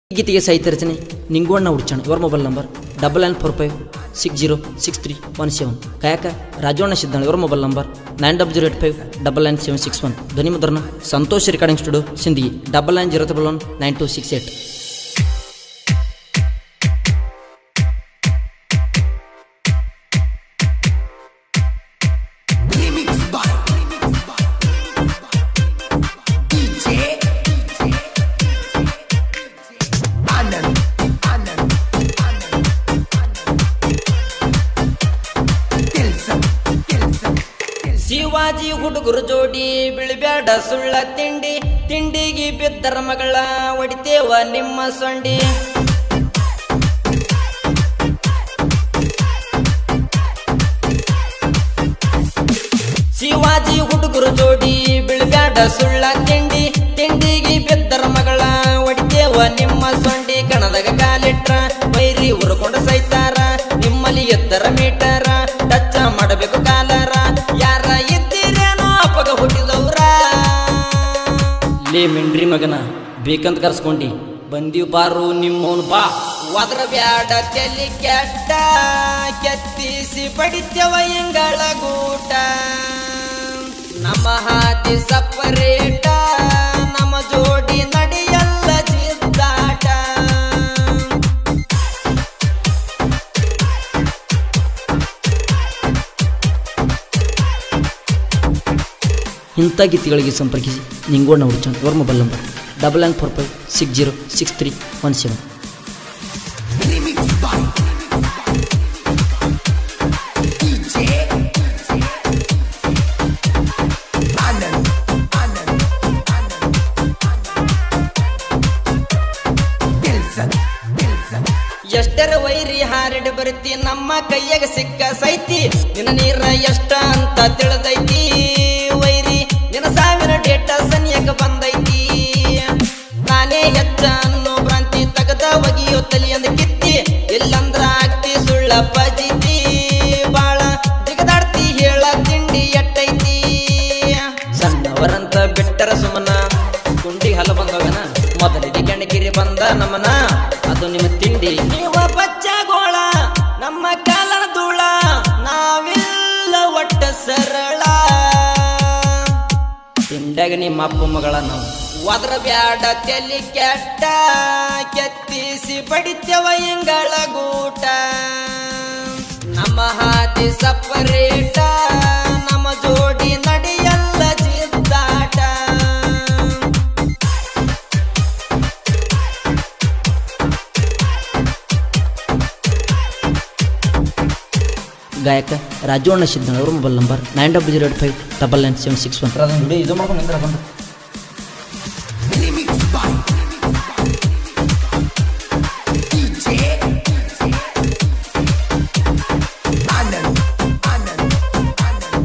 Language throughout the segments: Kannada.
ಗೀತೆಗೆ ಸಾಹಿತ್ಯ ರಚನೆ ನಿಂಗೋಣ್ಣ ಉಡ್ಚಣ್ ಇವರ mobile number double nine four five six zero six three one seven ಕಾಯಕ ರಾಜವಣ್ಣ ಸಿದ್ದಾಣ ಇವರ mobile number nine double zero eight five double nine seven six one ಧ್ವನಿ ಮುದ್ರಣ Santosh recording studio Sindagi double nine zero double one nine two six eight Remix by DJ Anand Anand Anand Tilson Tilson Shivaji ಹುಡುಗರು ಜೋಡಿ ಬಿಳಿಬ್ಯಾಡ ಸುಳ್ಳ ತಿಂಡಿ ತಿಂಡಿಗೆ ಬಿದ್ದರ ಮಗಳ ಹೊಡಿತೇವ ನಿಮ್ಮ ಸೊಂಡಿ ಶಿವಾಜಿ ಹುಡುಗರು ಜೋಡಿ ಬಿಳಿಬ್ಯಾಡ ಸುಳ್ಳ ತಿಂಡಿ ತಿಂಡಿಗೆ ಬಿದ್ದರ ಮಗಳ ಹೊಡಿತೇವ ನಿಮ್ಮ ಸೊಂಡಿ ಕಣದಾಗ ಕಾಲಿಟ್ರ ವೈರಿ ಉರ್ಕೊಂಡ ಸೈತಾರ ನಿಮ್ಮಲ್ಲಿ ಎದ್ದರ ಮೀಟರ ಟಚ್ಚ ಮಾಡಬೇಕು ಕಾಲರ ಯಾರ ಇದ್ದೀರೇನೋ ಅಪ್ಪಗ ಹುಟ್ಟಿದವ್ರ ಲೇ ಮಿಂಡ್ರಿ ಮಗನ ಬೇಕಂತ ಕರ್ಸ್ಕೊಂಡಿ ಬಂದಿವ್ ಬಾರು ನಿಮ್ಮವನು ಬಾ ಒದ್ರ ಬ್ಯಾಡ ತೆಲಿ ಕೆಟ್ಟ ಕೆತ್ತಿಸಿ ಪಡಿತೇವ ಇಂಗಳ ಗೂಟ ನಮ್ಮ ಹಾದಿ ಸಪರೇಟ ನಮ್ಮ ಜೋಡಿ ನಡೆಯಲ್ಲ ಜಿದ್ದಾಟ ಇಂಥ ಗೀತೆಗಳಿಗೆ ಸಂಪರ್ಕಿಸಿ ನಿಂಗೋಣ ಹುಡ್ಚಂಡ್ ಇವರ mobile number double nine four five six zero six three one seven Remix by DJ Anand Anand Anand Tilson Tilson ಎಷ್ಟರ ವೈರಿ ಹಾರಿಡ್ ಬರುತ್ತಿ ನಮ್ಮ ಕೈಯಾಗ ಸಿಕ್ಕ ಸೈತಿ ನಿನ್ನ ನೀರ ಎಷ್ಟ ಅಂತ ತಿಳಿದೈತಿ ವೈರಿ ನಿನ್ನ ಸಾವಿರ ಡೇಟ ಸನಿಯಕ ಬಂದೈತಿ ನಾನೇ ಹೆಚ್ಚ ಅನ್ನೋ ಭ್ರಾಂತಿ ತಗದ ಒಗಿಯೋ ತಲಿ ಅಂದ ಕಿತ್ತಿ ಇಲ್ಲಂದ್ರ ಆಗ್ತಿ ಸುಳ್ಳ ಪಜಿತಿ ಬಾಳ ಜಿಗದಾಡ್ತಿ ಹೇಳ ತಿಂಡಿ ಎಟ್ಟೈತಿ ಸಣ್ಣವರಂತ ಬಿಟ್ಟರ ಸುಮನ ಕುಂಡಿ ಹಲ ಬಂದವನ ಮೊದಲಿಗೆ ಗಣಗಿರಿ ಬಂದ ನಮನ ಅದು ನಿಮ್ಮ ತಿಂಡಿ ನೀವ ಬಚ್ಚಗೋಳ ನಮ್ಮ ಕಾಲನ ಧೂಳ ನಾವಿಲ್ಲ ಒಟ್ಟ ಸರಳ ತಿಂಡಾಗ ನಿಮ್ಮ ಅಪ್ಪ ಮಗಳ ನಾವು ಒದ್ರ ಬ್ಯಾಡ ತೆಲಿ ಕೆಟ್ಟ ಕೆತ್ತಿಸಿ ಬಡಿತೇವ ಇಂಗಳ ಗೂಟ ನಮ್ಮ ಹಾದಿ ಸಪರೇಟ ನಮ್ಮ ಜೋಡಿ ನಡೆಯಲ್ಲ ಜಿದ್ದಾಟ ಗಾಯಕ ರಾಜವಣ್ಣ ಸಿದ್ದಣ್ಣ ಅವ್ರ mobile number nine double zero eight five double nine seven six one ಅದನ್ನು ಇದು ಮಾಡ್ಕೊಂಡು ನಿಂದ್ರ ಬಂದು Remix by DJ Anand Anand Anand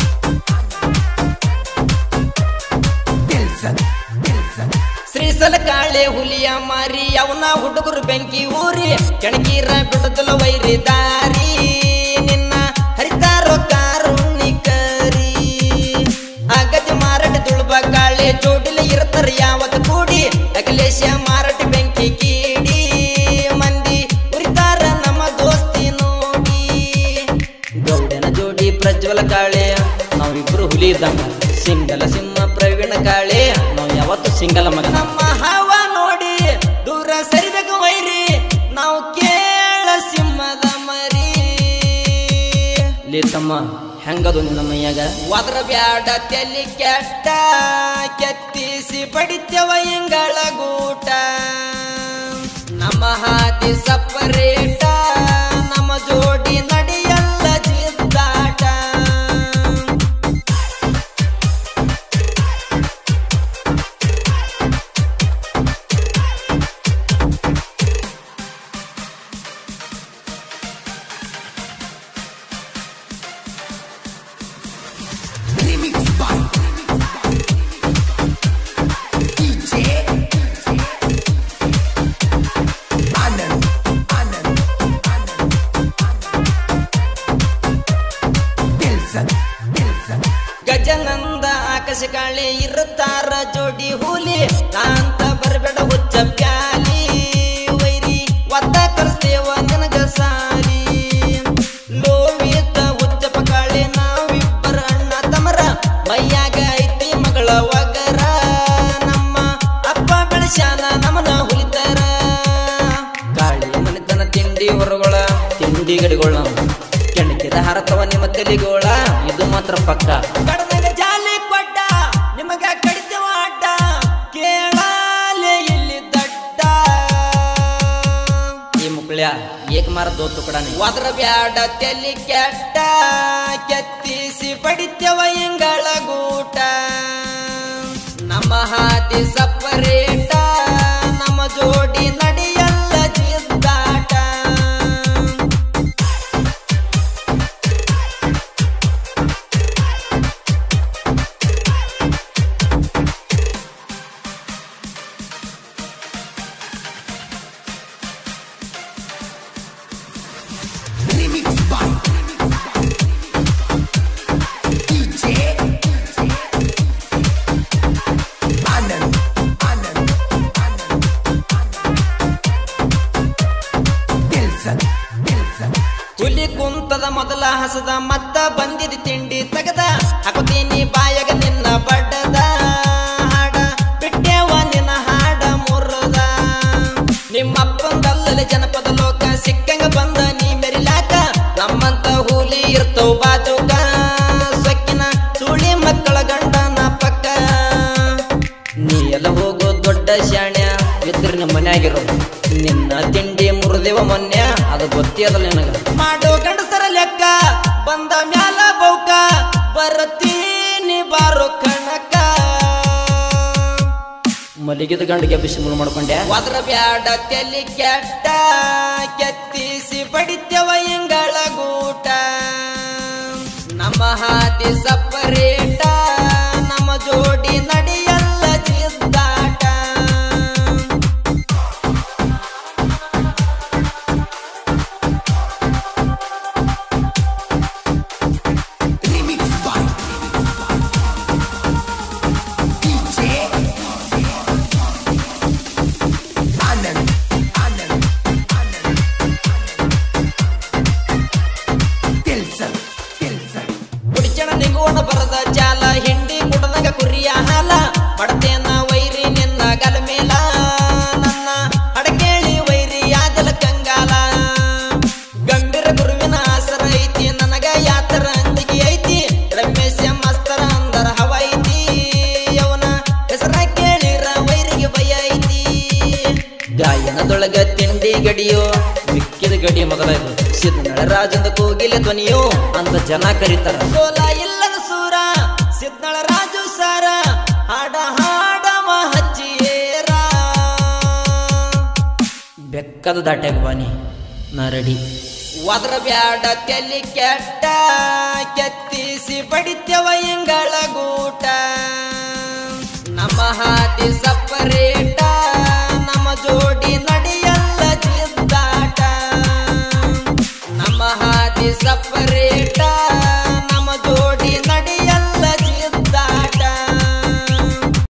Tilson Tilson ಶ್ರೀಸಲ Kale ಹುಲಿಯ ಮಾರಿ ಅವನ ಹುಡುಗರು ಬೆಂಕಿ ಊರಿ ಕೆಣಕೀರ ಬಿಡುತ್ತಲ ವೈರಿ ದಾರಿ ನಿನ್ನ ಹರಿತಾರೋ ಕಾರುಣಿಕರಿ ಅಗತಿ ಮಾರಟ ತುಳುಬ ಕಾಳೆ ಜೋಡಿಲ ಇರ್ತಾರ ಯಾವತ್ತು ಕೂಡಿ ಅಖಿಲೇಶ ಮಾರಟ ಬೆಂಕಿ ಕೀಡಿ ಮಂದಿ ಉರಿತಾರ ನಮ್ಮ ದೋಸ್ತಿ ನೋಡಿ ಗೌಡನ ಜೋಡಿ ಪ್ರಜ್ವಲ ಕಾಳೆ ನಾವಿಬ್ರು ಹುಲಿ ಇದ್ದಂಗ ಸಿಂಗಲ ಸಿಂಹ ಪ್ರವೀಣ ಕಾಳೆ ನಾವು ಯಾವತ್ತು ಸಿಂಗಲ ಮಗ ನಮ್ಮ ಹವ ನೋಡಿ ದೂರ ಸರಿಬೇಕು ವೈರಿ ನಾವು ಕೇಳ ಸಿಂಹದ ಮರಿ ಲೇ ತಮ್ಮ ಹೆಂಗದು ನಿನ್ನ ಮೈಯಾಗ ಒದ್ರ ಬ್ಯಾಡ ತೆಲಿ ಕೆಟ್ಟ ಕೆತ್ತಿಸಿ ಬಡಿತೇವ ಇಂಗಳ ಗೂಟ ನಮ್ಮ ಹಾದಿ ಸಪರೇಟ ನಮ್ಮ ಜೋಡಿ ನಡೆಯಲ್ಲ ಜಿದ್ದಾಟ Remix by DJ ಗಡಿಗಳು ನಾವು ಕೆಣಕಿದ ಹರತವ ನಿಮ್ಮ ತಲೆಗೋಳ ಇದು ಮಾತ್ರ ಪಕ್ಕ ಕಡದಾಗ ಜಾಲಿ ಕೊಟ್ಟ ನಿಮಗ ಕಡಿತವ ಅಡ್ಡ ಕೇಳಾಲೆ ಇಲ್ಲಿ ದಡ್ಡ ಈ ಮುಕ್ಳ್ಯ ಏಕ ಮಾರ ದೋತು ಕಡನೆ ಒದ್ರ ಬ್ಯಾಡ ತೆಲಿ ಕೆಟ್ಟ ಕೆತ್ತಿಸಿ ಬಡಿತ್ಯವ ಇಂಗಳ ಗೂಟ ನಮ್ಮ ಹಾದಿ ಸಪರೇಟ ನಮ್ಮ ಜೋಡಿ ನಡೆಯಲ್ಲ ಜಿದ್ದಾಟ Remix by DJ Anand Anand Anand Dilson Dilson ಹುಲಿ ಕುಂತದ ಮೊದಲ ಹಸದ ಮತ್ತ ಬಂದಿದ ತಿಂಡಿ ತಗದ ಹಾಕೋತೀನಿ ಬಾಯಗ ನಿನ್ನ ಬಡ್ಡದ ಹಾಡ ಬಿಟ್ಟೆವ ನಿನ್ನ ಹಾಡ ಮುರದ ನಿಮ್ಮಪ್ಪಂದಲ್ಲಲ್ಲಿ ಜನಪದ ಲೋಕ ಸಿಕ್ಕಂಗ ಬಂದ ನೀ ಮೆರಿಲಾಕ ನಮ್ಮಂತ ಹುಲಿ ಇರ್ತವ್ ಬಾಜುಕ ಸೊಕ್ಕಿನ ಸುಳಿ ಮಕ್ಕಳ ಗಂಡನ ಪಕ್ಕ ನೀ ಎಲ್ಲ ಹೋಗೋ ದೊಡ್ಡ ಶಾಣ್ಯ ಇದ್ರ ನಿಮ್ಮ ಮನ್ಯಾಗಿರೋ ನಿನ್ನ ತಿಂಡಿ ಮುರಿದೇವ ಮೊನ್ನೆ ಅದು ಗೊತ್ತೇ ಅದಲ್ಲ ನಿನಗ ಮಾಡೋ ಗಂಡಸರ ಲೆಕ್ಕ ಬಂದ ಮ್ಯಾಲ ಬೌಕ ಬರತೀನಿ ಬಾರೋ ಕಣಕ ಮಲಗಿದ ಗಂಡಿಗೆ ಬಿಸಿ ಮುಳು ಮಾಡ್ಕೊಂಡೆ ಒದ್ರ ಬ್ಯಾಡ ತೆಲಿ ಕೆಟ್ಟ ಕೆತ್ತಿಸಿ ಬಡಿತ್ಯವ ಇಂಗಳ ಗೂಟ ನಮ್ಮ ಹಾದಿ ಸಪರೇಟ ನಮ್ಮ ಜೋಡಿ ನಡೆಯಲ್ಲ ಜಿದ್ದಾಟ Remix by DJ Anand Anand Anand Dilson Dilson ಕುಡಿಚಣ ನಿಂಗೋಣ ಬರದ ಜಾಲ ಹಿಂಡಿ ಕುಡದಂಗ ಕುರಿಯ ಹಾಲ ಮಡತೇನ ವೈರಿ ನಿನ್ನ ಗಲ ಮೇಲ ನನ್ನ ಅಡಕೇಳಿ ವೈರಿ ಯಾದಲ ಕಂಗಾಲ ಗಂಭೀರ ಗುರುವಿನ ಆಸರ ಐತಿ ನನಗ ಯಾತರ ಅಂದಿಗೆ ಐತಿ ರಮೇಶ ಮಸ್ತರ ಅಂದರ ಹವ ಐತಿ ಅವನ ಹೆಸರ ಕೇಳಿರ ವೈರಿಗೆ ಭಯ ಐತಿ ಗಾಯನದೊಳಗ ತಿಂಡಿ ಗಡಿಯೋ ಮಿಕ್ಕಿದ ಗಡಿ ಮೊದಲ ಸಿದ್ಧ ರಾಜಂದ ಕೋಗಿಲೆ ಧ್ವನಿಯೋ ಅಂತ ಜನ ಕರೀತಾರ ಸೋಲ ಇಲ್ಲದ ಸೂರ ಸಿದ್ನಳ ರಾಜು ಸಾರ ಹಾಡ ಹಾಡವ ಹಚ್ಚಿಯೇರ ಬೆಕ್ಕದ ದಾಟ್ಯಾಗ ಬಾನಿ ನಾ ರೆಡಿ ಒದ್ರ ಬ್ಯಾಡ ತೆಲಿ ಕೆಟ್ಟ